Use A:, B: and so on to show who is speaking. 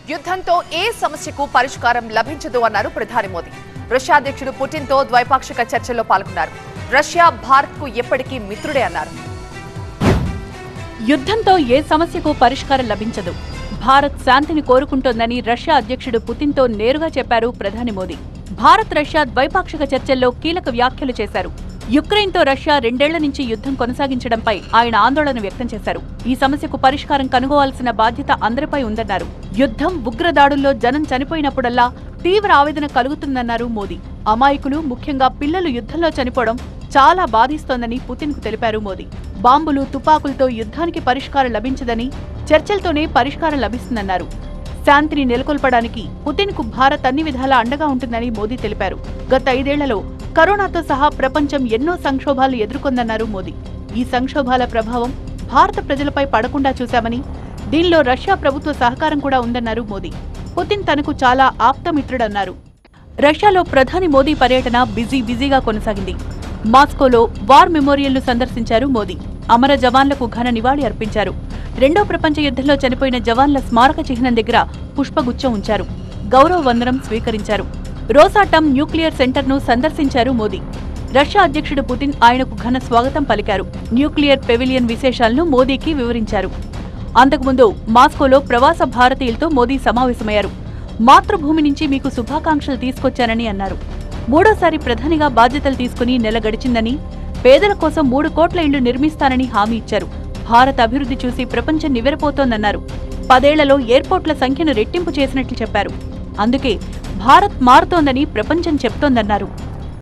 A: యుద్ధంతో ఏ సమస్యకు పరిష్కారం లభించదు అన్నారు ప్రధాని మోదీ రష్యా అధ్యక్షుడు పుటిన్తో ద్వైపాక్షిక చర్చల్లో పాల్గొన్నారు రష్యా భారత్కు ఎప్పటికీ మిత్రుడే అన్నారు
B: యుద్ధంతో ఏ సమస్యకు పరిష్కారం లభించదు భారత్ శాంతిని కోరుకుంటోందని రష్యా అధ్యక్షుడు పుతిన్తో నేరుగా చెప్పారు ప్రధాని మోదీ భారత్ రష్యా ద్వైపాక్షిక చర్చల్లో కీలక వ్యాఖ్యలు చేశారు యుక్రెయిన్తో రష్యా రెండేళ్ల నుంచి యుద్ధం కొనసాగించడంపై ఆయన ఆందోళన వ్యక్తం చేశారు ఈ సమస్యకు పరిష్కారం కనుగోవాల్సిన బాధ్యత అందరిపై ఉందన్నారు యుద్ధం ఉగ్రదాడుల్లో జనం చనిపోయినప్పుడల్లా తీవ్ర ఆవేదన కలుగుతుందన్నారు మోదీ అమాయకులు ముఖ్యంగా పిల్లలు యుద్ధంలో చనిపోవడం చాలా బాధిస్తోందని పుతిన్కు తెలిపారు మోదీ బాంబులు తుపాకులతో యుద్ధానికి పరిష్కారం లభించదని చర్చలతోనే పరిష్కారం లభిస్తుందన్నారు శాంతిని నెలకొల్పడానికి పుతిన్కు భారత్ అన్ని విధాలా అండగా ఉంటుందని మోదీ తెలిపారు గత ఐదేళ్లలో కరోనాతో సహా ప్రపంచం ఎన్నో సంక్షోభాలు ఎదుర్కొందన్నారు మోదీ ఈ సంక్షోభాల ప్రభావం భారత ప్రజలపై పడకుండా చూశామని దీనిలో రష్యా ప్రభుత్వ సహకారం కూడా ఉందన్నారు మోదీ పుతిన్ తనకు చాలా ఆప్తమిత్రుడన్నారు రష్యాలో ప్రధాని మోదీ పర్యటన బిజీ బిజీగా కొనసాగింది మాస్కోలో వార్ మెమోరియల్ను సందర్శించారు మోదీ అమర జవాన్లకు ఘన నివాళి అర్పించారు రెండో ప్రపంచ యుద్ధంలో చనిపోయిన జవాన్ల స్మారక చిహ్నం దగ్గర పుష్పగుచ్చం ఉంచారు గౌరవ వందనం స్వీకరించారు రోసాటమ్ న్యూక్లియర్ సెంటర్ను సందర్శించారు మోదీ రష్యా అధ్యక్షుడు పుతిన్ ఆయనకు ఘన స్వాగతం పలికారు న్యూక్లియర్ పెవిలియన్ విశేషాలను మోదీకి వివరించారు అంతకుముందు మాస్కోలో ప్రవాస భారతీయులతో మోదీ సమావేశమయ్యారు మాతృభూమి నుంచి మీకు శుభాకాంక్షలు తీసుకొచ్చానని అన్నారు మూడోసారి ప్రధానిగా బాధ్యతలు తీసుకుని నెల గడిచిందని పేదల కోసం మూడు కోట్ల ఇళ్లు నిర్మిస్తానని హామీ ఇచ్చారు భారత్ అభివృద్ధి చూసి ప్రపంచం నివ్వెరపోతోందన్నారు పదేళ్లలో ఎయిర్పోర్ట్ల సంఖ్యను రెట్టింపు చేసినట్లు చెప్పారు అందుకే భారత్ మారుతోందని ప్రపంచం చెప్తోందన్నారు